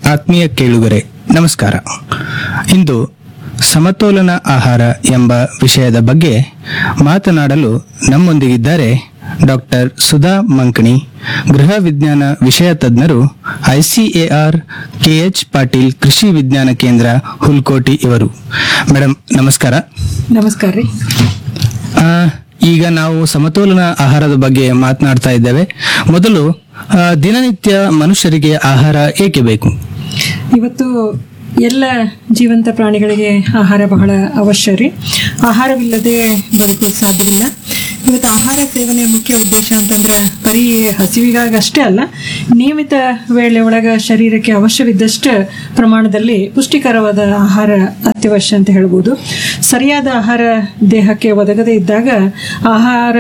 ಆತ್ಮೀಯ ಕೇಳುಗರೆ ನಮಸ್ಕಾರ ಇಂದು ಸಮತೋಲನ ಆಹಾರ ಎಂಬ ವಿಷಯದ ಬಗ್ಗೆ ಮಾತನಾಡಲು ನಮ್ಮೊಂದಿಗಿದ್ದಾರೆ ಡಾಕ್ಟರ್ ಸುಧಾ ಮಂಕಣಿ ಗೃಹ ವಿಜ್ಞಾನ ವಿಷಯ ತಜ್ಞರು ಐಸಿಎಆರ್ ಕೆಎಚ್ ಪಾಟೀಲ್ ಕೃಷಿ ವಿಜ್ಞಾನ ಕೇಂದ್ರ ಹುಲ್ಕೋಟಿ ಇವರು ಮೇಡಮ್ ನಮಸ್ಕಾರ ನಮಸ್ಕಾರ ರೀ ಆ, ಈಗ ನಾವು ಸಮತೋಲನ ಆಹಾರದ ಬಗ್ಗೆ ಮಾತನಾಡ್ತಾ ಇದ್ದೇವೆ ಮೊದಲು ಆ, ದಿನನಿತ್ಯ ಮನುಷ್ಯರಿಗೆ ಆಹಾರ ಏಕೆ ಬೇಕು ಇವತ್ತು ಎಲ್ಲ ಜೀವಂತ ಪ್ರಾಣಿಗಳಿಗೆ ಆಹಾರ ಬಹಳ ಅವಶ್ಯ ರೀ ಆಹಾರವಿಲ್ಲದೆ ಬದುಕೋದು ಸಾಧ್ಯವಿಲ್ಲ ಇವತ್ತು ಆಹಾರ ಸೇವನೆ ಮುಖ್ಯ ಉದ್ದೇಶ ಅಂತಂದ್ರೆ ಬರೀ ಹಸಿವಿಗಾಗಿ ಅಷ್ಟೇ ಅಲ್ಲ ನಿಯಮಿತ ವೇಳೆ ಒಳಗ ಶರೀರಕ್ಕೆ ಅವಶ್ಯವಿದ್ದಷ್ಟು ಪ್ರಮಾಣದಲ್ಲಿ ಪುಷ್ಟಿಕರವಾದ ಆಹಾರ ಅತ್ಯವಶ್ಯ ಅಂತ ಹೇಳ್ಬೋದು ಸರಿಯಾದ ಆಹಾರ ದೇಹಕ್ಕೆ ಒದಗದೇ ಇದ್ದಾಗ ಆಹಾರ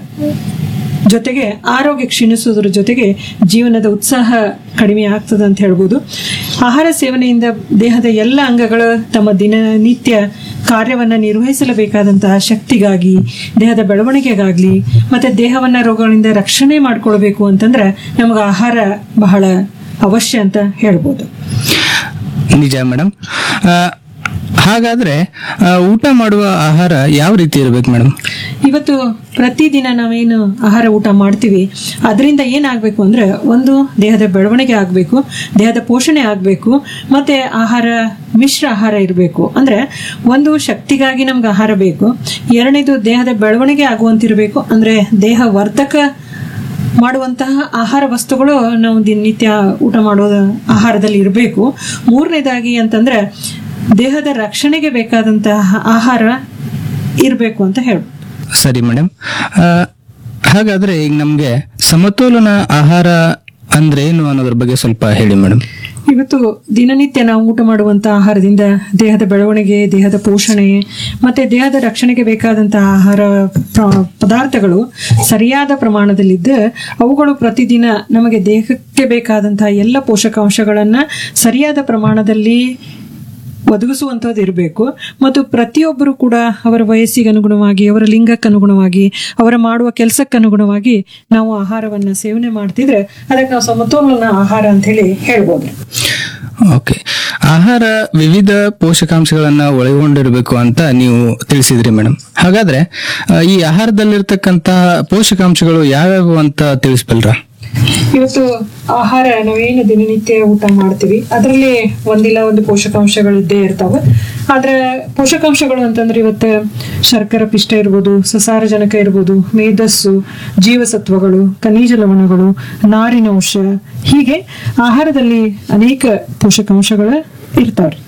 ಜೊತೆಗೆ ಆರೋಗ್ಯ ಕ್ಷೀಣಿಸುವುದರ ಜೊತೆಗೆ ಜೀವನದ ಉತ್ಸಾಹ ಕಡಿಮೆ ಆಗ್ತದೆ ಅಂತ ಹೇಳ್ಬೋದು ಆಹಾರ ಸೇವನೆಯಿಂದ ದೇಹದ ಎಲ್ಲ ಅಂಗಗಳು ತಮ್ಮ ದಿನನಿತ್ಯ ಕಾರ್ಯವನ್ನು ನಿರ್ವಹಿಸಲೇಬೇಕಾದಂತಹ ಶಕ್ತಿಗಾಗಿ ದೇಹದ ಬೆಳವಣಿಗೆಗಾಗಲಿ ಮತ್ತು ದೇಹವನ್ನು ರೋಗಗಳಿಂದ ರಕ್ಷಣೆ ಮಾಡ್ಕೊಳ್ಬೇಕು ಅಂತಂದ್ರೆ ನಮಗೆ ಆಹಾರ ಬಹಳ ಅವಶ್ಯ ಅಂತ ಹೇಳ್ಬೋದು ನಿಜ ಮೇಡಮ್ ಹಾಗಾದ್ರೆ ಆ, ಊಟ ಮಾಡುವ ಆಹಾರ ಯಾವ ರೀತಿ ಇರಬೇಕು ಮೇಡಮ್ ಇವತ್ತು ಪ್ರತಿದಿನ ನಾವೇನು ಆಹಾರ ಊಟ ಮಾಡ್ತೀವಿ ಅದರಿಂದ ಏನಾಗಬೇಕು ಅಂದ್ರೆ ಒಂದು ದೇಹದ ಬೆಳವಣಿಗೆ ಆಗಬೇಕು ದೇಹದ ಪೋಷಣೆ ಆಗಬೇಕು ಮತ್ತೆ ಆಹಾರ ಮಿಶ್ರ ಆಹಾರ ಇರಬೇಕು ಅಂದ್ರೆ ಒಂದು ಶಕ್ತಿಗಾಗಿ ನಮ್ಗೆ ಆಹಾರ ಬೇಕು ಎರಡನೇದು ದೇಹದ ಬೆಳವಣಿಗೆ ಆಗುವಂತಿರಬೇಕು ಅಂದ್ರೆ ದೇಹ ವರ್ಧಕ ಮಾಡುವಂತಹ ಆಹಾರ ವಸ್ತುಗಳು ನಾವು ದಿನನಿತ್ಯ ಊಟ ಮಾಡೋದು ಆಹಾರದಲ್ಲಿ ಇರಬೇಕು ಮೂರನೇದಾಗಿ ಅಂತಂದ್ರೆ ದೇಹದ ರಕ್ಷಣೆಗೆ ಬೇಕಾದಂತಹ ಆಹಾರ ಇರಬೇಕು ಅಂತ ಹೇಳ್ಬೋದು ಸರಿ ಮೇಡಮ್ ಹಾಗಾದ್ರೆ ಈಗ ನಮ್ಗೆ ಸಮತೋಲನ ಆಹಾರ ಅಂದ್ರೆ ಏನು ಅನ್ನೋದ್ರ ಬಗ್ಗೆ ಸ್ವಲ್ಪ ಹೇಳಿ ಮೇಡಮ್ ಇವತ್ತು ದಿನನಿತ್ಯ ನಾವು ಊಟ ಮಾಡುವಂತ ಆಹಾರದಿಂದ ದೇಹದ ಬೆಳವಣಿಗೆ ದೇಹದ ಪೋಷಣೆ ಮತ್ತೆ ದೇಹದ ರಕ್ಷಣೆಗೆ ಬೇಕಾದಂತಹ ಆಹಾರ ಪ್ರ- ಪದಾರ್ಥಗಳು ಸರಿಯಾದ ಪ್ರಮಾಣದಲ್ಲಿದ್ದು ಅವುಗಳು ಪ್ರತಿದಿನ ನಮಗೆ ದೇಹಕ್ಕೆ ಬೇಕಾದಂತಹ ಎಲ್ಲ ಪೋಷಕಾಂಶಗಳನ್ನ ಸರಿಯಾದ ಪ್ರಮಾಣದಲ್ಲಿ ಒದಗಿಸುವಂಥದ್ದು ಇರಬೇಕು ಮತ್ತು ಪ್ರತಿಯೊಬ್ಬರು ಕೂಡ ಅವರ ವಯಸ್ಸಿಗೆ ಅನುಗುಣವಾಗಿ ಅವರ ಲಿಂಗಕ್ಕೆ ಅನುಗುಣವಾಗಿ ಅವರ ಮಾಡುವ ಕೆಲಸಕ್ಕೆ ಅನುಗುಣವಾಗಿ ನಾವು ಆಹಾರವನ್ನು ಸೇವನೆ ಮಾಡ್ತಿದ್ರೆ ಅದಕ್ಕೆ ನಾವು ಸಮತೋಲನ ಆಹಾರ ಅಂತ ಹೇಳಿ ಹೇಳ್ಬೋದು ಓಕೆ ಆಹಾರ ವಿವಿಧ ಪೋಷಕಾಂಶಗಳನ್ನ ಒಳಗೊಂಡಿರಬೇಕು ಅಂತ ನೀವು ತಿಳಿಸಿದ್ರಿ ಮೇಡಮ್ ಹಾಗಾದ್ರೆ ಆ, ಈ ಆಹಾರದಲ್ಲಿರ್ತಕ್ಕಂತಹ ಪೋಷಕಾಂಶಗಳು ಯಾವ್ಯಾವು ಅಂತ ತಿಳಿಸ್ಬಲ್ರಾ ಇವತ್ತು ಆಹಾರ ನಾವೇನು ದಿನನಿತ್ಯ ಊಟ ಮಾಡ್ತೀವಿ ಅದರಲ್ಲಿ ಒಂದಿಲ್ಲ ಒಂದು ಪೋಷಕಾಂಶಗಳು ಇದ್ದೇ ಇರ್ತಾವೆ ಆದ್ರೆ ಪೋಷಕಾಂಶಗಳು ಅಂತಂದ್ರೆ ಇವತ್ತು ಶರ್ಕರ ಪಿಷ್ಟ ಇರ್ಬೋದು ಸಸಾರಜನಕ ಇರ್ಬೋದು ಮೇಧಸ್ಸು ಜೀವಸತ್ವಗಳು ಖನಿಜ ಲವಣಗಳು ನಾರಿನಂಶ ಹೀಗೆ ಆಹಾರದಲ್ಲಿ ಅನೇಕ ಪೋಷಕಾಂಶಗಳು ಇರ್ತಾವ್ರಿ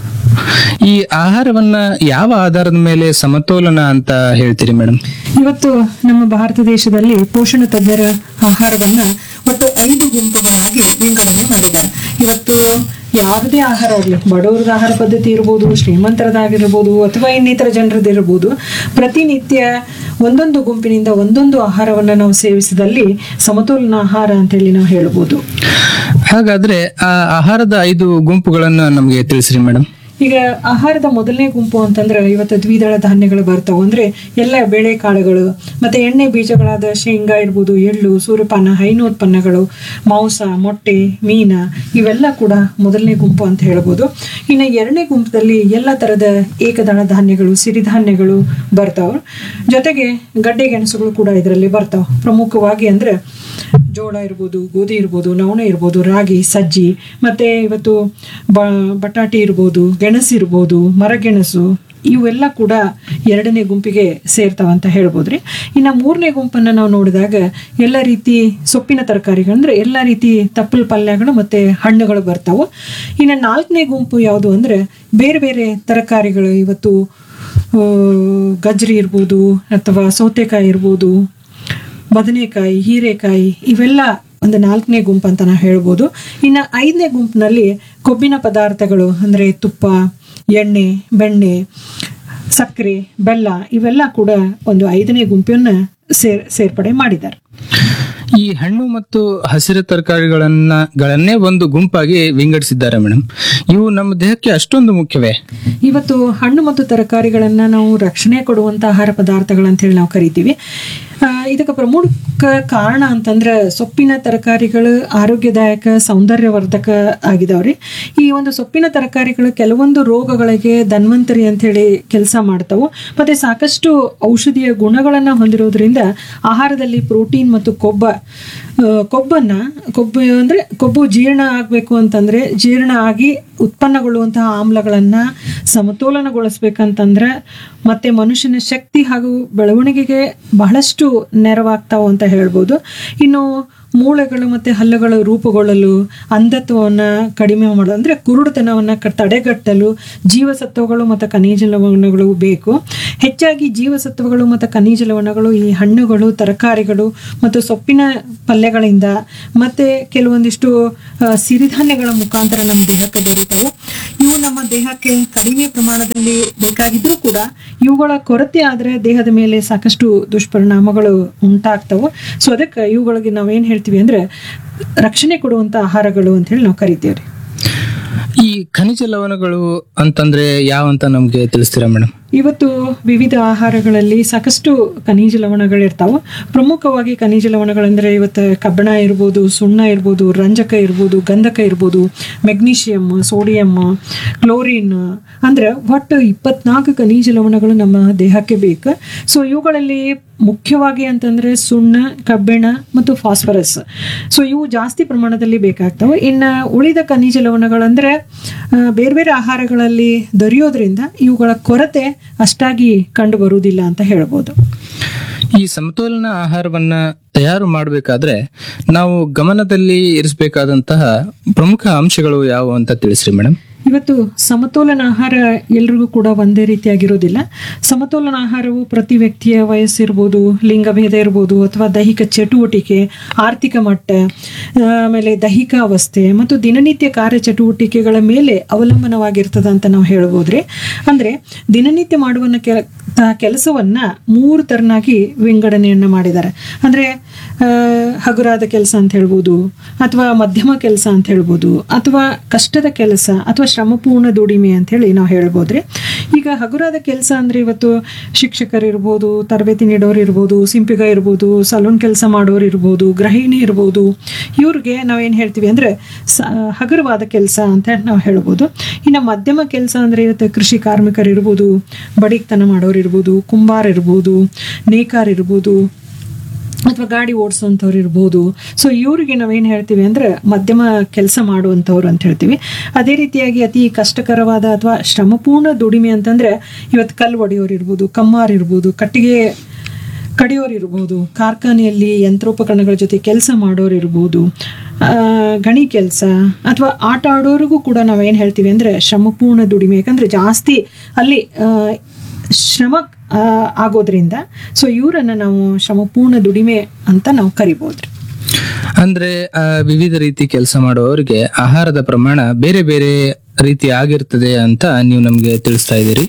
ಈ ಆಹಾರವನ್ನ ಯಾವ ಆಧಾರದ ಮೇಲೆ ಸಮತೋಲನ ಅಂತ ಹೇಳ್ತೀರಿ ಮೇಡಮ್ ಇವತ್ತು ನಮ್ಮ ಭಾರತ ದೇಶದಲ್ಲಿ ಪೋಷಣ ತಜ್ಞರ ಆಹಾರವನ್ನ ಒಟ್ಟು ಐದು ಗುಂಪುಗಳಾಗಿ ವಿಂಗಡಣೆ ಮಾಡಿದ್ದಾರೆ ಇವತ್ತು ಯಾವುದೇ ಆಹಾರ ಆಗಲಿ ಬಡವರದ ಆಹಾರ ಪದ್ಧತಿ ಇರ್ಬೋದು ಶ್ರೀಮಂತರದಾಗಿರ್ಬೋದು ಅಥವಾ ಇನ್ನಿತರ ಜನರದಿರ್ಬೋದು ಪ್ರತಿನಿತ್ಯ ಒಂದೊಂದು ಗುಂಪಿನಿಂದ ಒಂದೊಂದು ಆಹಾರವನ್ನ ನಾವು ಸೇವಿಸಿದಲ್ಲಿ ಸಮತೋಲನ ಆಹಾರ ಅಂತೇಳಿ ನಾವು ಹೇಳ್ಬೋದು ಹಾಗಾದ್ರೆ ಆ ಆಹಾರದ ಐದು ಗುಂಪುಗಳನ್ನ ನಮಗೆ ತಿಳಿಸ್ರಿ ಮೇಡಮ್ ಈಗ ಆಹಾರದ ಮೊದಲನೇ ಗುಂಪು ಅಂತಂದ್ರೆ ಇವತ್ತು ದ್ವಿದಳ ಧಾನ್ಯಗಳು ಬರ್ತಾವೆ ಅಂದ್ರೆ ಎಲ್ಲ ಬೇಳೆ ಕಾಳುಗಳು ಮತ್ತೆ ಎಣ್ಣೆ ಬೀಜಗಳಾದ ಶೇಂಗಾ ಇರ್ಬೋದು ಎಳ್ಳು ಸೂರ್ಯಪಾನ ಹೈನೋತ್ಪನ್ನಗಳು ಮಾಂಸ ಮೊಟ್ಟೆ ಮೀನ ಇವೆಲ್ಲ ಕೂಡ ಮೊದಲನೇ ಗುಂಪು ಅಂತ ಹೇಳ್ಬೋದು ಇನ್ನು ಎರಡನೇ ಗುಂಪದಲ್ಲಿ ಎಲ್ಲ ತರದ ಏಕದಳ ಧಾನ್ಯಗಳು ಸಿರಿಧಾನ್ಯಗಳು ಬರ್ತಾವೆ ಜೊತೆಗೆ ಗಡ್ಡೆ ಗೆಣಸುಗಳು ಕೂಡ ಇದರಲ್ಲಿ ಬರ್ತಾವೆ ಪ್ರಮುಖವಾಗಿ ಅಂದ್ರೆ ಜೋಳ ಇರ್ಬೋದು ಗೋಧಿ ಇರ್ಬೋದು ನವಣೆ ಇರ್ಬೋದು ರಾಗಿ ಸಜ್ಜಿ ಮತ್ತೆ ಇವತ್ತು ಬ ಬಟಾಟೆ ಇರ್ಬೋದು ಗೆಣಸು ಇರ್ಬೋದು ಮರಗೆಣಸು ಇವೆಲ್ಲ ಕೂಡ ಎರಡನೇ ಗುಂಪಿಗೆ ಸೇರ್ತಾವಂತ ಹೇಳ್ಬೋದ್ರಿ ಇನ್ನು ಮೂರನೇ ಗುಂಪನ್ನು ನಾವು ನೋಡಿದಾಗ ಎಲ್ಲ ರೀತಿ ಸೊಪ್ಪಿನ ತರಕಾರಿಗಳು ಅಂದ್ರೆ ಎಲ್ಲ ರೀತಿ ತಪ್ಪಲ ಪಲ್ಯಗಳು ಮತ್ತೆ ಹಣ್ಣುಗಳು ಬರ್ತಾವು ಇನ್ನು ನಾಲ್ಕನೇ ಗುಂಪು ಯಾವುದು ಅಂದ್ರೆ ಬೇರೆ ಬೇರೆ ತರಕಾರಿಗಳು ಇವತ್ತು ಆ, ಗಜ್ರಿ ಇರ್ಬೋದು ಅಥವಾ ಸೌತೆಕಾಯಿ ಇರ್ಬೋದು ಬದನೆಕಾಯಿ ಹೀರೆಕಾಯಿ ಇವೆಲ್ಲ ಒಂದು ನಾಲ್ಕನೇ ಗುಂಪು ಅಂತ ನಾವು ಹೇಳ್ಬೋದು ಇನ್ನು ಐದನೇ ಗುಂಪಿನಲ್ಲಿ ಕೊಬ್ಬಿನ ಪದಾರ್ಥಗಳು ಅಂದರೆ ತುಪ್ಪ ಎಣ್ಣೆ ಬೆಣ್ಣೆ ಸಕ್ಕರೆ ಬೆಲ್ಲ ಇವೆಲ್ಲ ಕೂಡ ಒಂದು ಐದನೇ ಗುಂಪನ್ನ ಸೇರ್ ಸೇರ್ಪಡೆ ಮಾಡಿದ್ದಾರೆ ಈ ಹಣ್ಣು ಮತ್ತು ಹಸಿರು ತರಕಾರಿಗಳನ್ನ ಗಳನ್ನೇ ಒಂದು ಗುಂಪಾಗಿ ವಿಂಗಡಿಸಿದ್ದಾರೆ ಮೇಡಮ್ ಇವು ನಮ್ಮ ದೇಹಕ್ಕೆ ಅಷ್ಟೊಂದು ಮುಖ್ಯವೇ ಇವತ್ತು ಹಣ್ಣು ಮತ್ತು ತರಕಾರಿಗಳನ್ನ ನಾವು ರಕ್ಷಣೆ ಕೊಡುವಂತ ಆಹಾರ ಪದಾರ್ಥಗಳಂತ ಹೇಳಿ ನಾವು ಕರಿತೀವಿ ಆ, ಇದಕ್ಕೆ ಪ್ರಮುಖ ಕಾರಣ ಅಂತಂದ್ರೆ ಸೊಪ್ಪಿನ ತರಕಾರಿಗಳು ಆರೋಗ್ಯದಾಯಕ ಸೌಂದರ್ಯವರ್ಧಕ ಆಗಿದಾವ್ರಿ ಈ ಒಂದು ಸೊಪ್ಪಿನ ತರಕಾರಿಗಳು ಕೆಲವೊಂದು ರೋಗಗಳಿಗೆ ಧನ್ವಂತರಿ ಅಂತ ಹೇಳಿ ಕೆಲಸ ಮಾಡ್ತಾವು ಮತ್ತೆ ಸಾಕಷ್ಟು ಔಷಧೀಯ ಗುಣಗಳನ್ನ ಹೊಂದಿರೋದ್ರಿಂದ ಆಹಾರದಲ್ಲಿ ಪ್ರೋಟೀನ್ ಮತ್ತು ಕೊಬ್ಬ ಆ, ಕೊಬ್ಬನ್ನ ಕೊಬ್ಬು ಅಂದ್ರೆ ಕೊಬ್ಬು ಜೀರ್ಣ ಆಗಬೇಕು ಅಂತಂದ್ರೆ ಜೀರ್ಣ ಆಗಿ ಉತ್ಪನ್ನಗೊಳ್ಳುವಂತಹ ಆಮ್ಲಗಳನ್ನ ಸಮತೋಲನಗೊಳಿಸ್ಬೇಕಂತಂದ್ರೆ ಮತ್ತೆ ಮನುಷ್ಯನ ಶಕ್ತಿ ಹಾಗೂ ಬೆಳವಣಿಗೆಗೆ ಬಹಳಷ್ಟು ನೆರವಾಗ್ತಾವು ಅಂತ ಹೇಳ್ಬೋದು ಇನ್ನು ಮೂಳೆಗಳು ಮತ್ತೆ ಹಲ್ಲುಗಳು ರೂಪುಗೊಳ್ಳಲು ಅಂಧತ್ವವನ್ನು ಕಡಿಮೆ ಮಾಡಲು ಅಂದರೆ ಕುರುಡುತನವನ್ನು ಕ ತಡೆಗಟ್ಟಲು ಜೀವಸತ್ವಗಳು ಮತ್ತು ಖನಿಜ ಲವಣಗಳು ಬೇಕು ಹೆಚ್ಚಾಗಿ ಜೀವಸತ್ವಗಳು ಮತ್ತು ಖನಿಜ ಲವಣಗಳು ಈ ಹಣ್ಣುಗಳು ತರಕಾರಿಗಳು ಮತ್ತು ಸೊಪ್ಪಿನ ಪಲ್ಯಗಳಿಂದ ಮತ್ತೆ ಕೆಲವೊಂದಿಷ್ಟು ಆ, ಸಿರಿಧಾನ್ಯಗಳ ಮುಖಾಂತರ ನಮ್ಮ ದೇಹಕ್ಕೆ ದೊರೀತಾವೆ ಇವು ನಮ್ಮ ದೇಹಕ್ಕೆ ಕಡಿಮೆ ಪ್ರಮಾಣದಲ್ಲಿ ಬೇಕಾಗಿದ್ರೂ ಕೂಡ ಇವುಗಳ ಕೊರತೆ ಆದರೆ ದೇಹದ ಮೇಲೆ ಸಾಕಷ್ಟು ದುಷ್ಪರಿಣಾಮಗಳು ಉಂಟಾಗ್ತವೆ ಸೊ ಅದಕ್ಕೆ ಇವುಗಳಿಗೆ ನಾವೇನು ಹೇಳ್ತೀವಿ ಅಂದ್ರೆ ರಕ್ಷಣೆ ಕೊಡುವಂಥ ಆಹಾರಗಳು ಅಂತ ಹೇಳಿ ನಾವು ಕರಿತೀವಿ ಈ ಖನಿಜ ಲವಣಗಳು ಅಂತಂದ್ರೆ ಯಾವ ಅಂತ ನಮ್ಗೆ ತಿಳಿಸ್ತೀರಾ ಮೇಡಮ್ ಇವತ್ತು ವಿವಿಧ ಆಹಾರಗಳಲ್ಲಿ ಸಾಕಷ್ಟು ಖನಿಜ ಲವಣಗಳಿರ್ತಾವೆ ಪ್ರಮುಖವಾಗಿ ಖನಿಜ ಲವಣಗಳಂದ್ರೆ ಇವತ್ತು ಕಬ್ಬಣ ಇರ್ಬೋದು ಸುಣ್ಣ ಇರ್ಬೋದು ರಂಜಕ ಇರ್ಬೋದು ಗಂಧಕ ಇರ್ಬೋದು ಮೆಗ್ನೀಷಿಯಮ್ ಸೋಡಿಯಂ ಕ್ಲೋರಿನ್ ಅಂದ್ರೆ ಒಟ್ಟು ಇಪ್ಪತ್ನಾಲ್ಕು ಖನಿಜ ಲವಣಗಳು ನಮ್ಮ ದೇಹಕ್ಕೆ ಬೇಕು ಸೊ ಇವುಗಳಲ್ಲಿ ಮುಖ್ಯವಾಗಿ ಅಂತಂದ್ರೆ ಸುಣ್ಣ ಕಬ್ಬಿಣ ಮತ್ತು ಫಾಸ್ಫರಸ್ ಸೊ ಇವು ಜಾಸ್ತಿ ಪ್ರಮಾಣದಲ್ಲಿ ಬೇಕಾಗ್ತವೆ ಇನ್ನು ಉಳಿದ ಖನಿಜ ಲವಣಗಳಂದ್ರೆ ಆ, ಬೇರೆ ಬೇರೆ ಆಹಾರಗಳಲ್ಲಿ ದೊರೆಯೋದ್ರಿಂದ ಇವುಗಳ ಕೊರತೆ ಅಷ್ಟಾಗಿ ಕಂಡು ಬರುವುದಿಲ್ಲ ಅಂತ ಹೇಳ್ಬೋದು ಈ ಸಮತೋಲನ ಆಹಾರವನ್ನ ತಯಾರು ಮಾಡಬೇಕಾದ್ರೆ ನಾವು ಗಮನದಲ್ಲಿ ಇರಿಸಬೇಕಾದಂತಹ ಪ್ರಮುಖ ಅಂಶಗಳು ಯಾವುವು ಅಂತ ತಿಳಿಸ್ರಿ ಮೇಡಮ್ ಇವತ್ತು ಸಮತೋಲನ ಆಹಾರ ಎಲ್ರಿಗೂ ಕೂಡ ಒಂದೇ ರೀತಿಯಾಗಿರೋದಿಲ್ಲ ಸಮತೋಲನ ಆಹಾರವು ಪ್ರತಿ ವ್ಯಕ್ತಿಯ ವಯಸ್ಸಿರ್ಬೋದು ಲಿಂಗಭೇದ ಇರ್ಬೋದು ಅಥವಾ ದೈಹಿಕ ಚಟುವಟಿಕೆ ಆರ್ಥಿಕ ಮಟ್ಟ ಆ, ಆಮೇಲೆ ದೈಹಿಕ ಅವಸ್ಥೆ ಮತ್ತು ದಿನನಿತ್ಯ ಕಾರ್ಯಚಟುವಟಿಕೆಗಳ ಮೇಲೆ ಅವಲಂಬನವಾಗಿರ್ತದೆ ಅಂತ ನಾವು ಹೇಳ್ಬೋದ್ರಿ ಅಂದ್ರೆ ದಿನನಿತ್ಯ ಮಾಡುವ ಕೆಲ ಕೆಲಸವನ್ನ ಮೂರು ತರನಾಗಿ ವಿಂಗಡಣೆಯನ್ನ ಮಾಡಿದ್ದಾರೆ ಅಂದ್ರೆ ಆ, ಹಗುರಾದ ಕೆಲಸ ಅಂತ ಹೇಳ್ಬೋದು ಅಥವಾ ಮಧ್ಯಮ ಕೆಲಸ ಅಂತ ಹೇಳ್ಬೋದು ಅಥವಾ ಕಷ್ಟದ ಕೆಲಸ ಅಥವಾ ಶ್ರಮಪೂರ್ಣ ದುಡಿಮೆ ಅಂತ ಹೇಳಿ ನಾವು ಹೇಳ್ಬೋದ್ರಿ ಈಗ ಹಗುರಾದ ಕೆಲಸ ಅಂದ್ರೆ ಇವತ್ತು ಶಿಕ್ಷಕರಿರ್ಬೋದು ತರಬೇತಿ ನೀಡೋರು ಇರ್ಬೋದು ಸಿಂಪಿಗ ಇರ್ಬೋದು ಸಲೂನ್ ಕೆಲಸ ಮಾಡೋರು ಇರ್ಬೋದು ಗೃಹಿಣಿ ಇರ್ಬೋದು ಇವ್ರಿಗೆ ನಾವೇನು ಹೇಳ್ತೀವಿ ಅಂದ್ರೆ ಸ ಹಗುರವಾದ ಕೆಲಸ ಅಂತ ನಾವು ಹೇಳ್ಬೋದು ಇನ್ನು ಮಧ್ಯಮ ಕೆಲಸ ಅಂದ್ರೆ ಇವತ್ತು ಕೃಷಿ ಕಾರ್ಮಿಕರು ಇರ್ಬೋದು ಬಡಿಗ್ತನ ಮಾಡೋರು ಇರ್ಬೋದು ಕುಂಬಾರ ಇರ್ಬೋದು ನೇಕಾರ ಇರ್ಬೋದು ಅಥವಾ ಗಾಡಿ ಓಡಿಸೋಂಥವ್ರು ಇರ್ಬೋದು ಸೊ ಇವರಿಗೆ ನಾವೇನು ಹೇಳ್ತೀವಿ ಅಂದ್ರೆ ಮಧ್ಯಮ ಕೆಲಸ ಮಾಡುವಂಥವ್ರು ಅಂತ ಹೇಳ್ತೀವಿ ಅದೇ ರೀತಿಯಾಗಿ ಅತಿ ಕಷ್ಟಕರವಾದ ಅಥವಾ ಶ್ರಮಪೂರ್ಣ ದುಡಿಮೆ ಅಂತಂದ್ರೆ ಇವತ್ತು ಕಲ್ಲು ಹೊಡೆಯೋರು ಇರ್ಬೋದು ಕಮ್ಮಾರ್ ಇರ್ಬೋದು ಕಟ್ಟಿಗೆ ಕಡಿಯೋರು ಇರ್ಬೋದು ಕಾರ್ಖಾನೆಯಲ್ಲಿ ಯಂತ್ರೋಪಕರಣಗಳ ಜೊತೆ ಕೆಲಸ ಮಾಡೋರು ಇರ್ಬೋದು ಆ, ಗಣಿ ಕೆಲಸ ಅಥವಾ ಆಟ ಆಡೋರಿಗೂ ಕೂಡ ನಾವೇನು ಹೇಳ್ತೀವಿ ಅಂದರೆ ಶ್ರಮಪೂರ್ಣ ದುಡಿಮೆ ಯಾಕಂದರೆ ಜಾಸ್ತಿ ಅಲ್ಲಿ ಆ, ಶ್ರಮ ಆ, ಆಗೋದ್ರಿಂದ ಸೊ ಇವರನ್ನು ನಾವು ಶ್ರಮಪೂರ್ಣ ದುಡಿಮೆ ಅಂತ ನಾವು ಕರಿಬೋದ್ರಿ ಅಂದ್ರೆ ಆ, ವಿವಿಧ ರೀತಿ ಕೆಲಸ ಮಾಡುವವರಿಗೆ ಆಹಾರದ ಪ್ರಮಾಣ ಬೇರೆ ಬೇರೆ ರೀತಿ ಆಗಿರ್ತದೆ ಅಂತ ನೀವು ನಮ್ಗೆ ತಿಳಿಸ್ತಾ ಇದ್ದೀರಿ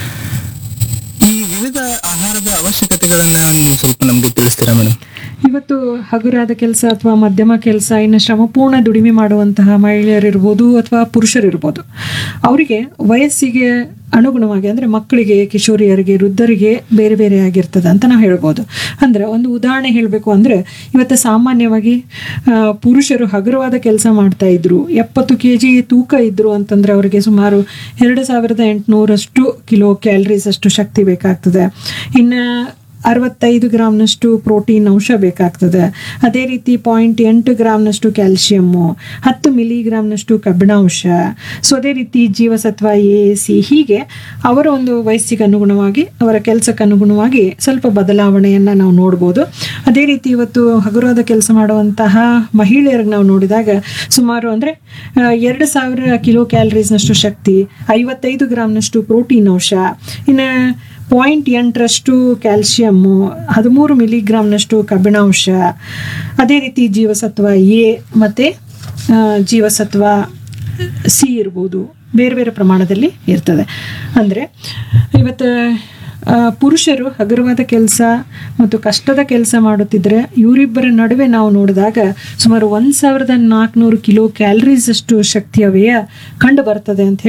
ಈ ವಿವಿಧ ಆಹಾರದ ಅವಶ್ಯಕತೆಗಳನ್ನ ನೀವು ಸ್ವಲ್ಪ ನಮ್ಗೆ ತಿಳಿಸ್ತೀರಾ ಮೇಡಮ್ ಇವತ್ತು ಹಗುರಾದ ಕೆಲಸ ಅಥವಾ ಮಧ್ಯಮ ಕೆಲಸ ಇನ್ನು ಶ್ರಮಪೂರ್ಣ ದುಡಿಮೆ ಮಾಡುವಂತಹ ಮಹಿಳೆಯರಿರ್ಬೋದು ಅಥವಾ ಪುರುಷರಿರ್ಬೋದು ಅವರಿಗೆ ವಯಸ್ಸಿಗೆ ಅನುಗುಣವಾಗಿ ಅಂದರೆ ಮಕ್ಕಳಿಗೆ ಕಿಶೋರಿಯರಿಗೆ ವೃದ್ಧರಿಗೆ ಬೇರೆ ಬೇರೆ ಆಗಿರ್ತದೆ ಅಂತ ನಾವು ಹೇಳ್ಬೋದು ಅಂದರೆ ಒಂದು ಉದಾಹರಣೆ ಹೇಳಬೇಕು ಅಂದರೆ ಇವತ್ತು ಸಾಮಾನ್ಯವಾಗಿ ಆ, ಪುರುಷರು ಹಗುರವಾದ ಕೆಲಸ ಮಾಡ್ತಾ ಇದ್ರು ಎಪ್ಪತ್ತು ಕೆ ಜಿ ತೂಕ ಇದ್ರು ಅಂತಂದರೆ ಅವರಿಗೆ ಸುಮಾರು ಎರಡು ಸಾವಿರದ ಎಂಟುನೂರಷ್ಟು ಕಿಲೋ ಕ್ಯಾಲರೀಸ್ ಅಷ್ಟು ಶಕ್ತಿ ಬೇಕಾಗ್ತದೆ ಇನ್ನು ಅರವತ್ತೈದು ಗ್ರಾಮ್ನಷ್ಟು ಪ್ರೋಟೀನ್ ಅಂಶ ಬೇಕಾಗ್ತದೆ ಅದೇ ರೀತಿ ಪಾಯಿಂಟ್ ಎಂಟು ಗ್ರಾಮ್ನಷ್ಟು ಕ್ಯಾಲ್ಶಿಯಮ್ಮು ಹತ್ತು ಮಿಲಿಗ್ರಾಮ್ನಷ್ಟು ಕಬ್ಬಿಣಾಂಶ ಸೊ ಅದೇ ರೀತಿ ಜೀವಸತ್ವ ಎ ಸಿ ಹೀಗೆ ಅವರ ಒಂದು ವಯಸ್ಸಿಗೆ ಅನುಗುಣವಾಗಿ ಅವರ ಕೆಲಸಕ್ಕೆ ಅನುಗುಣವಾಗಿ ಸ್ವಲ್ಪ ಬದಲಾವಣೆಯನ್ನು ನಾವು ನೋಡ್ಬೋದು ಅದೇ ರೀತಿ ಇವತ್ತು ಹಗುರಾದ ಕೆಲಸ ಮಾಡುವಂತಹ ಮಹಿಳೆಯರಿಗೆ ನಾವು ನೋಡಿದಾಗ ಸುಮಾರು ಅಂದರೆ ಎರಡು ಸಾವಿರ ಕಿಲೋ ಕ್ಯಾಲರೀಸ್ನಷ್ಟು ಶಕ್ತಿ ಐವತ್ತೈದು ಗ್ರಾಮ್ನಷ್ಟು ಪ್ರೋಟೀನ್ ಅಂಶ ಇನ್ನು ಪಾಯಿಂಟ್ ಎಂಟರಷ್ಟು ಕ್ಯಾಲ್ಶಿಯಮ್ಮು ಹದಿಮೂರು ಮಿಲಿಗ್ರಾಮ್ನಷ್ಟು ಕಬ್ಬಿಣಾಂಶ ಅದೇ ರೀತಿ ಜೀವಸತ್ವ ಎ ಮತ್ತು ಜೀವಸತ್ವ ಸಿ ಇರ್ಬೋದು ಬೇರೆ ಬೇರೆ ಪ್ರಮಾಣದಲ್ಲಿ ಇರ್ತದೆ ಅಂದರೆ ಇವತ್ತು ಆ, ಪುರುಷರು ಹಗುರವಾದ ಕೆಲಸ ಮತ್ತು ಕಷ್ಟದ ಕೆಲಸ ಮಾಡುತ್ತಿದ್ದರೆ ಇವರಿಬ್ಬರ ನಡುವೆ ನಾವು ನೋಡಿದಾಗ ಸುಮಾರು ಒಂದು ಸಾವಿರದ ನಾಲ್ಕುನೂರು ಕಿಲೋ ಕ್ಯಾಲರೀಸ್ ಅಷ್ಟು ಶಕ್ತಿಯ ವ್ಯಯ ಕಂಡು ಬರ್ತದೆ ಅಂತ ಹೇಳಿ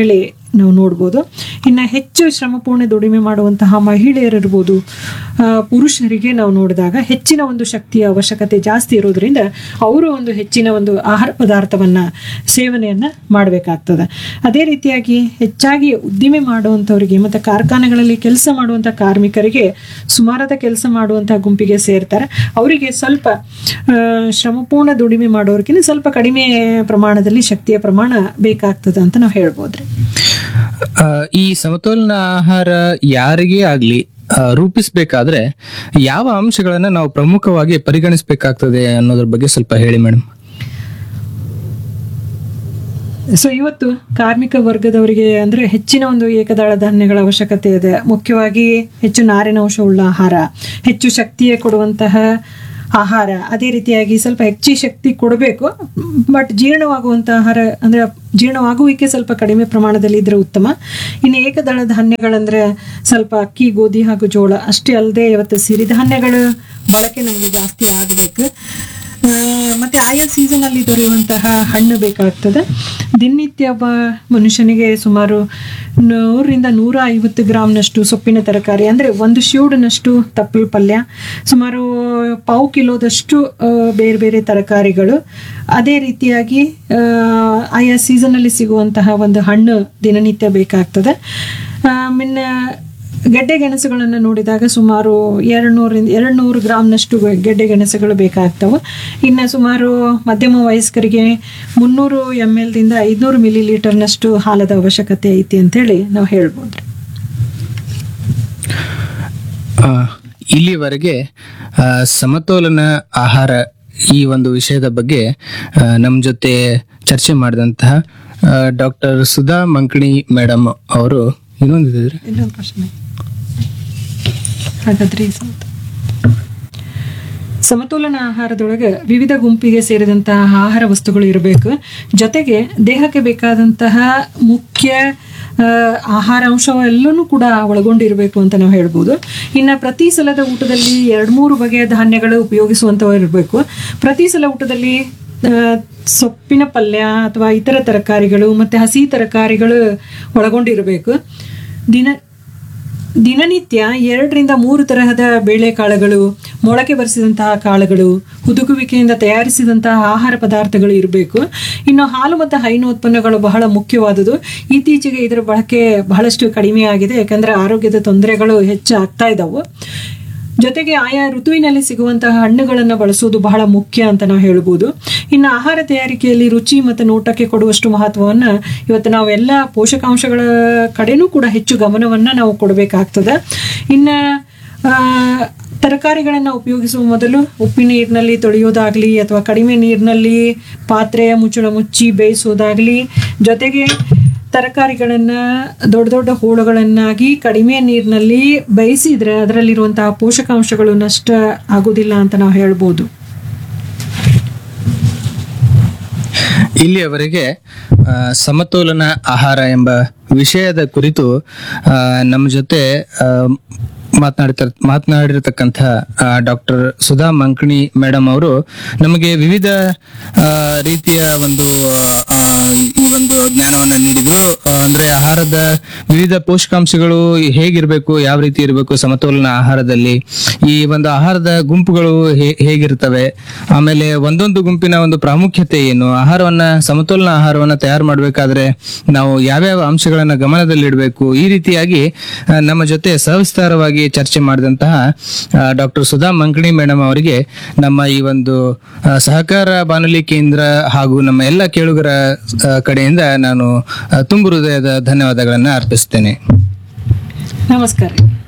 ನಾವು ನೋಡ್ಬೋದು ಇನ್ನು ಹೆಚ್ಚು ಶ್ರಮಪೂರ್ಣ ದುಡಿಮೆ ಮಾಡುವಂತಹ ಮಹಿಳೆಯರಿರ್ಬೋದು ಆ, ಪುರುಷರಿಗೆ ನಾವು ನೋಡಿದಾಗ ಹೆಚ್ಚಿನ ಒಂದು ಶಕ್ತಿಯ ಅವಶ್ಯಕತೆ ಜಾಸ್ತಿ ಇರೋದ್ರಿಂದ ಅವರು ಒಂದು ಹೆಚ್ಚಿನ ಒಂದು ಆಹಾರ ಪದಾರ್ಥವನ್ನು ಸೇವನೆಯನ್ನು ಮಾಡಬೇಕಾಗ್ತದೆ ಅದೇ ರೀತಿಯಾಗಿ ಹೆಚ್ಚಾಗಿ ಉದ್ದಿಮೆ ಮಾಡುವಂಥವರಿಗೆ ಮತ್ತು ಕಾರ್ಖಾನೆಗಳಲ್ಲಿ ಕೆಲಸ ಮಾಡುವಂಥ ಕಾರ್ಮಿಕರಿಗೆ ಸುಮಾರಾದ ಕೆಲಸ ಮಾಡುವಂಥ ಗುಂಪಿಗೆ ಸೇರ್ತಾರೆ ಅವರಿಗೆ ಸ್ವಲ್ಪ ಆ, ಶ್ರಮಪೂರ್ಣ ದುಡಿಮೆ ಮಾಡೋರ್ಗಿಂತ ಸ್ವಲ್ಪ ಕಡಿಮೆ ಪ್ರಮಾಣದಲ್ಲಿ ಶಕ್ತಿಯ ಪ್ರಮಾಣ ಬೇಕಾಗ್ತದೆ ಅಂತ ನಾವು ಹೇಳ್ಬೋದ್ರಿ ಆ, ಈ ಸಮತೋಲನ ಆಹಾರ ಯಾರಿಗೇ ಆಗ್ಲಿ ಆ, ರೂಪಿಸ್ಬೇಕಾದ್ರೆ ಯಾವ ಅಂಶಗಳನ್ನ ನಾವು ಪ್ರಮುಖವಾಗಿ ಪರಿಗಣಿಸಬೇಕಾಗ್ತದೆ ಅನ್ನೋದ್ರ ಬಗ್ಗೆ ಸ್ವಲ್ಪ ಹೇಳಿ ಮೇಡಮ್ ಸೊ ಇವತ್ತು ಕಾರ್ಮಿಕ ವರ್ಗದವರಿಗೆ ಅಂದ್ರೆ ಹೆಚ್ಚಿನ ಒಂದು ಏಕದಳ ಧಾನ್ಯಗಳ ಅವಶ್ಯಕತೆ ಇದೆ ಮುಖ್ಯವಾಗಿ ಹೆಚ್ಚು ನಾರಿನಾಂಶವುಳ್ಳ ಆಹಾರ ಹೆಚ್ಚು ಶಕ್ತಿಯ ಕೊಡುವಂತಹ ಆಹಾರ ಅದೇ ರೀತಿಯಾಗಿ ಸ್ವಲ್ಪ ಹೆಚ್ಚಿ ಶಕ್ತಿ ಕೊಡಬೇಕು ಬಟ್ ಜೀರ್ಣವಾಗುವಂಥ ಆಹಾರ ಅಂದ್ರೆ ಜೀರ್ಣವಾಗುವಿಕೆ ಸ್ವಲ್ಪ ಕಡಿಮೆ ಪ್ರಮಾಣದಲ್ಲಿ ಇದ್ರೆ ಉತ್ತಮ ಇನ್ನು ಏಕದಳ ಧಾನ್ಯಗಳಂದ್ರೆ ಸ್ವಲ್ಪ ಅಕ್ಕಿ ಗೋಧಿ ಹಾಗೂ ಜೋಳ ಅಷ್ಟೇ ಅಲ್ಲದೆ ಇವತ್ತು ಸಿರಿಧಾನ್ಯಗಳ ಬಳಕೆ ನಮಗೆ ಜಾಸ್ತಿ ಆಗಬೇಕು ಆ, ಮತ್ತೆ ಆಯಾ ಸೀಸನ್ ಅಲ್ಲಿ ದೊರೆಯುವಂತಹ ಹಣ್ಣು ಬೇಕಾಗ್ತದೆ ದಿನನಿತ್ಯ ಒಬ್ಬ ಮನುಷ್ಯನಿಗೆ ಸುಮಾರು ನೂರರಿಂದ ನೂರ ಐವತ್ತು ಗ್ರಾಮ್ನಷ್ಟು ಸೊಪ್ಪಿನ ತರಕಾರಿ ಅಂದರೆ ಒಂದು ಶಿವುಡಿನಷ್ಟು ತಪ್ಪಲು ಪಲ್ಯ ಸುಮಾರು ಪಾವು ಕಿಲೋದಷ್ಟು ಆ, ಬೇರೆ ಬೇರೆ ತರಕಾರಿಗಳು ಅದೇ ರೀತಿಯಾಗಿ ಆ, ಆಯಾ ಸೀಸನಲ್ಲಿ ಸಿಗುವಂತಹ ಒಂದು ಹಣ್ಣು ದಿನನಿತ್ಯ ಬೇಕಾಗ್ತದೆ ಮಿನ್ನ ಗೆಡ್ಡೆ ಗೆಣಸುಗಳನ್ನು ನೋಡಿದಾಗ ಸುಮಾರು ಎರಡು ನೂರಿಂದ ಎರಡು ನೂರು ಗ್ರಾಮ್ನಷ್ಟು ಗೆಡ್ಡೆ ಗೆಣಸುಗಳು ಬೇಕಾಗ್ತವೆ ಇನ್ನು ಸುಮಾರು ಮಧ್ಯಮ ವಯಸ್ಕರಿಗೆ ಮುನ್ನೂರು ಎಮ್ ಎಲ್ದಿಂದ ಐದುನೂರು ಮಿಲಿ ಲೀಟರ್ನಷ್ಟು ಹಾಲದ ಅವಶ್ಯಕತೆ ಐತಿ ಅಂತೇಳಿ ನಾವು ಹೇಳ್ಬೋದು ಆ, ಇಲ್ಲಿವರೆಗೆ ಆ, ಸಮತೋಲನ ಆಹಾರ ಈ ಒಂದು ವಿಷಯದ ಬಗ್ಗೆ ಆ, ನಮ್ಮ ಜೊತೆ ಚರ್ಚೆ ಮಾಡಿದಂತಹ ಡಾಕ್ಟರ್ ಸುಧಾ ಮಂಕಣಿ ಮೇಡಮ್ ಅವರು ಇನ್ನೊಂದಿದ್ರೆ ಇನ್ನೊಂದು ಪ್ರಶ್ನೆ ಹಾಗಾದ್ರೆ ಈ ಸಮತ- ಸಮತೋಲನ ಆಹಾರದೊಳಗೆ ವಿವಿಧ ಗುಂಪಿಗೆ ಸೇರಿದಂತಹ ಆಹಾರ ವಸ್ತುಗಳು ಇರಬೇಕು ಜೊತೆಗೆ ದೇಹಕ್ಕೆ ಬೇಕಾದಂತಹ ಮುಖ್ಯ ಆ, ಆಹಾರಾಂಶ ಎಲ್ಲನೂ ಕೂಡ ಒಳಗೊಂಡಿರಬೇಕು ಅಂತ ನಾವು ಹೇಳ್ಬೋದು ಇನ್ನು ಪ್ರತಿ ಸಲದ ಊಟದಲ್ಲಿ ಎರಡು ಮೂರು ಬಗೆಯ ಧಾನ್ಯಗಳು ಉಪಯೋಗಿಸುವಂಥವು ಇರಬೇಕು ಪ್ರತಿ ಸಲ ಊಟದಲ್ಲಿ ಆ, ಸೊಪ್ಪಿನ ಪಲ್ಯ ಅಥವಾ ಇತರ ತರಕಾರಿಗಳು ಮತ್ತು ಹಸಿ ತರಕಾರಿಗಳು ಒಳಗೊಂಡಿರಬೇಕು ದಿನ ದಿನನಿತ್ಯ ಎರಡರಿಂದ ಮೂರು ತರಹದ ಬೇಳೆಕಾಳುಗಳು ಮೊಳಕೆ ಬರಿಸಿದಂತಹ ಕಾಳುಗಳು ಹುದುಗುವಿಕೆಯಿಂದ ತಯಾರಿಸಿದಂತಹ ಆಹಾರ ಪದಾರ್ಥಗಳು ಇರಬೇಕು ಇನ್ನು ಹಾಲು ಮತ್ತು ಹೈನು ಉತ್ಪನ್ನಗಳು ಬಹಳ ಮುಖ್ಯವಾದುದು ಇತ್ತೀಚೆಗೆ ಇದರ ಬಳಕೆ ಬಹಳಷ್ಟು ಕಡಿಮೆ ಆಗಿದೆ ಯಾಕಂದ್ರೆ ಆರೋಗ್ಯದ ತೊಂದರೆಗಳು ಹೆಚ್ಚಾಗ್ತಾ ಇದ್ದಾವೆ ಜೊತೆಗೆ ಆಯಾ ಋತುವಿನಲ್ಲಿ ಸಿಗುವಂತಹ ಹಣ್ಣುಗಳನ್ನು ಬಳಸುವುದು ಬಹಳ ಮುಖ್ಯ ಅಂತ ನಾವು ಹೇಳ್ಬೋದು ಇನ್ನು ಆಹಾರ ತಯಾರಿಕೆಯಲ್ಲಿ ರುಚಿ ಮತ್ತು ನೋಟಕ್ಕೆ ಕೊಡುವಷ್ಟು ಮಹತ್ವವನ್ನು ಇವತ್ತು ನಾವೆಲ್ಲ ಪೋಷಕಾಂಶಗಳ ಕಡೆನೂ ಕೂಡ ಹೆಚ್ಚು ಗಮನವನ್ನು ನಾವು ಕೊಡಬೇಕಾಗ್ತದೆ ಇನ್ನು ಆ, ತರಕಾರಿಗಳನ್ನು ಉಪಯೋಗಿಸುವ ಮೊದಲು ಉಪ್ಪಿನ ನೀರಿನಲ್ಲಿ ತೊಳೆಯೋದಾಗ್ಲಿ ಅಥವಾ ಕಡಿಮೆ ನೀರಿನಲ್ಲಿ ಪಾತ್ರೆಯ ಮುಚ್ಚಳ ಮುಚ್ಚಿ ಬೇಯಿಸೋದಾಗ್ಲಿ ಜೊತೆಗೆ ತರಕಾರಿಗಳನ್ನು ದೊಡ್ಡ ದೊಡ್ಡ ಹೋಳುಗಳನ್ನಾಗಿ ಕಡಿಮೆ ನೀರಿನಲ್ಲಿ ಬೇಯಿಸಿದ್ರೆ ಅದರಲ್ಲಿರುವಂತಹ ಪೋಷಕಾಂಶಗಳು ನಷ್ಟ ಆಗೋದಿಲ್ಲ ಅಂತ ನಾವು ಹೇಳ್ಬೋದು ಇಲ್ಲಿಯವರೆಗೆ ಆ, ಸಮತೋಲನ ಆಹಾರ ಎಂಬ ವಿಷಯದ ಕುರಿತು ಆ, ನಮ್ಮ ಜೊತೆ ಆ, ಮಾತನಾಡ್ತಾ ಮಾತನಾಡಿರ್ತಕ್ಕಂಥ ಡಾಕ್ಟರ್ ಸುಧಾ ಮಂಕಣಿ ಮೇಡಮ್ ಅವರು ನಮಗೆ ವಿವಿಧ ಆ, ರೀತಿಯ ಒಂದು ಆ, ಈ ಒಂದು ಜ್ಞಾನವನ್ನು ನೀಡಿದ್ರು ಆ, ಅಂದ್ರೆ ಆಹಾರದ ವಿವಿಧ ಪೋಷಕಾಂಶಗಳು ಹೇಗಿರ್ಬೇಕು ಯಾವ ರೀತಿ ಇರಬೇಕು ಸಮತೋಲನ ಆಹಾರದಲ್ಲಿ ಈ ಒಂದು ಆಹಾರದ ಗುಂಪುಗಳು ಹೇ- ಹೇಗಿರ್ತವೆ ಆಮೇಲೆ ಒಂದೊಂದು ಗುಂಪಿನ ಒಂದು ಪ್ರಾಮುಖ್ಯತೆ ಏನು ಆಹಾರವನ್ನ ಸಮತೋಲನ ಆಹಾರವನ್ನ ತಯಾರು ಮಾಡಬೇಕಾದ್ರೆ ನಾವು ಯಾವ್ಯಾವ ಅಂಶಗಳನ್ನ ಗಮನದಲ್ಲಿಡಬೇಕು ಈ ರೀತಿಯಾಗಿ ಆ, ನಮ್ಮ ಜೊತೆ ಸವಿಸ್ತಾರವಾಗಿ ಚರ್ಚೆ ಮಾಡಿದಂತಹ ಡಾಕ್ಟರ್ ಸುಧಾ ಮಂಕಣಿ ಮೇಡಮ್ ಅವರಿಗೆ ನಮ್ಮ ಈ ಒಂದು ಆ, ಸಹಕಾರ ಬಾನುಲಿ ಕೇಂದ್ರ ಹಾಗೂ ನಮ್ಮ ಎಲ್ಲ ಕೇಳುಗರ ಆ, ಕಡೆಯಿಂದ ನಾನು ಆ, ತುಂಬು ಹೃದಯದ ಧನ್ಯವಾದಗಳನ್ನ ಅರ್ಪಿಸ್ತೇನೆ ನಮಸ್ಕಾರ